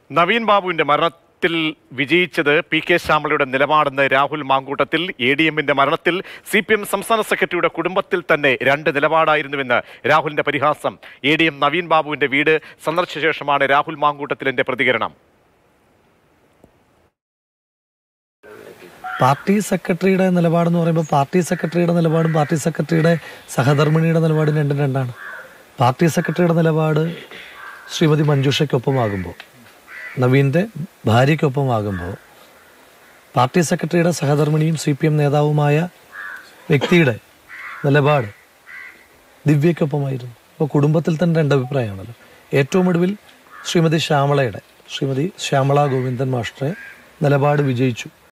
നവീൻ ബാബുവിന്റെ മരണത്തിൽ വിജയിച്ചത് പി കെ ശ്യാമളയുടെ നിലപാടെന്ന് രാഹുൽ മാങ്കൂട്ടത്തിൽ എ ഡി എമ്മിന്റെ മരണത്തിൽ സി പി എം സംസ്ഥാന സെക്രട്ടറിയുടെ കുടുംബത്തിൽ തന്നെ രണ്ട് നിലപാടായിരുന്നുവെന്ന് രാഹുലിന്റെ പരിഹാസം എ ഡി എം നവീൻ ബാബുവിന്റെ വീട് സന്ദർശിച്ച ശേഷമാണ് രാഹുൽ മാങ്കൂട്ടത്തിലിന്റെ പ്രതികരണം പാർട്ടി സെക്രട്ടറിയുടെ നിലപാടെന്ന് പറയുമ്പോൾ പാർട്ടി സെക്രട്ടറിയുടെ നിലപാടും പാർട്ടി സെക്രട്ടറിയുടെ സഹധർമ്മിണിയുടെ നിലപാടും രണ്ടും രണ്ടാണ് പാർട്ടി സെക്രട്ടറിയുടെ നിലപാട് ശ്രീമതി മഞ്ജുഷയ്ക്കൊപ്പമാകുമ്പോൾ നവീൻ്റെ ഭാര്യയ്ക്കൊപ്പമാകുമ്പോൾ പാർട്ടി സെക്രട്ടറിയുടെ സഹധർമ്മിണിയും സി പി എം നേതാവുമായ വ്യക്തിയുടെ നിലപാട് ദിവ്യയ്ക്കൊപ്പമായിരുന്നു അപ്പോൾ കുടുംബത്തിൽ തന്നെ രണ്ട് അഭിപ്രായമാണല്ലോ ഏറ്റവും ഒടുവിൽ ശ്രീമതി ശ്യാമളയുടെ ശ്രീമതി ശ്യാമള ഗോവിന്ദൻ മാസ്റ്ററെ നിലപാട് വിജയിച്ചു